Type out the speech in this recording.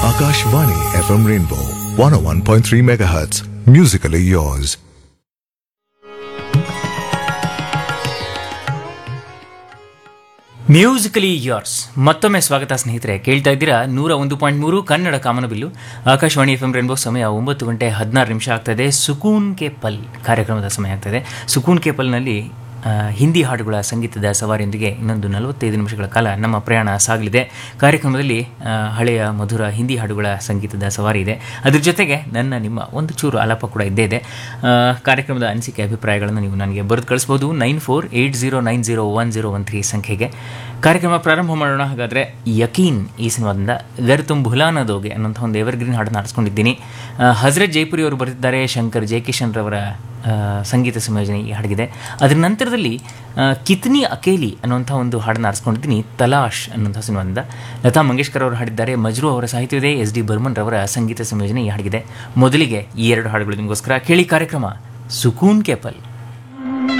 Akashvani FM Rainbow 101.3 MHz. Musically yours. Musically yours ಮತ್ತೊಮ್ಮೆ ಸ್ವಾಗತ ಸ್ನೇಹಿತರೆ ಕೇಳ್ತಾ ಇದ್ದೀರಾ ನೂರ ಒಂದು ಪಾಯಿಂಟ್ ಮೂರು ಕನ್ನಡ ಕಾಮನಬಿಲ್ಲು ಆಕಾಶವಾಣಿ ಎಫ್ ಎಂ ರೇನ್ಬೋ ಸಮಯ ಒಂಬತ್ತು ಗಂಟೆ ಹದಿನಾರು ನಿಮಿಷ ಆಗ್ತದೆ ಸುಕೂನ್ ಕೆ ಪಲ್ ಕಾರ್ಯಕ್ರಮದ ಸಮಯ ಆಗ್ತದೆ ಸುಕೂನ್ ಕೆ ಪಲ್ನಲ್ಲಿ ಆ, ಹಿಂದಿ ಹಾಡುಗಳ ಸಂಗೀತದ ಸವಾರಿಯೊಂದಿಗೆ ಇನ್ನೊಂದು ನಲವತ್ತೈದು ನಿಮಿಷಗಳ ಕಾಲ ನಮ್ಮ ಪ್ರಯಾಣ ಸಾಗಲಿದೆ ಕಾರ್ಯಕ್ರಮದಲ್ಲಿ ಆ, ಹಳೆಯ ಮಧುರ ಹಿಂದಿ ಹಾಡುಗಳ ಸಂಗೀತದ ಸವಾರಿ ಇದೆ ಅದ್ರ ಜೊತೆಗೆ ನನ್ನ ನಿಮ್ಮ ಒಂದು ಚೂರು ಆಲಾಪ ಕೂಡ ಇದ್ದೇ ಇದೆ ಆ, ಕಾರ್ಯಕ್ರಮದ ಅನಿಸಿಕೆ ಅಭಿಪ್ರಾಯಗಳನ್ನು ನೀವು ನನಗೆ ಬರೆದು ಕಳಿಸ್ಬೋದು nine four eight zero nine zero one zero one three ಸಂಖ್ಯೆಗೆ ಕಾರ್ಯಕ್ರಮ ಪ್ರಾರಂಭ ಮಾಡೋಣ ಹಾಗಾದರೆ ಯಕೀನ್ ಈ ಸಿನಿಮಾದಿಂದ ಗರ್ ತುಮ್ ಭುಲಾನದೋಗೆ ಅನ್ನೋಂಥ ಒಂದು ಎವರ್ಗ್ರೀನ್ ಹಾಡನ್ನು ಆರಿಸ್ಕೊಂಡಿದ್ದೀನಿ ಆ, ಹಜರತ್ ಜೈಪುರಿ ಅವರು ಬರೆದಿದ್ದಾರೆ ಶಂಕರ್ ಜಯಕಿಶನ್ ರವರ ಆ, ಸಂಗೀತ ಸಂಯೋಜನೆ ಈ ಹಾಡಿಗಿದೆ ಅದರ ನಂತರದಲ್ಲಿ ಆ, ಕಿತ್ನಿ ಅಕೇಲಿ ಅನ್ನುವಂಥ ಒಂದು ಹಾಡನ್ನು ಆರಿಸ್ಕೊಂಡಿದ್ದೀನಿ ತಲಾಶ್ ಅನ್ನುವಂಥ ಸಿನಿಮಾದಿಂದ ಲತಾ ಮಂಗೇಶ್ಕರ್ ಅವರು ಹಾಡಿದ್ದಾರೆ ಮಜ್ರು ಅವರ ಸಾಹಿತ್ಯವಿದೆ ಎಸ್ ಡಿ ಬರ್ಮನ್ ರವರ ಸಂಗೀತ ಸಂಯೋಜನೆ ಈ ಹಾಡಿಗಿದೆ ಮೊದಲಿಗೆ ಈ ಎರಡು ಹಾಡುಗಳು ನಿಮಗೋಸ್ಕರ ಕೇಳಿ ಕಾರ್ಯಕ್ರಮ ಸುಕೂನ್ ಕೆಪಲ್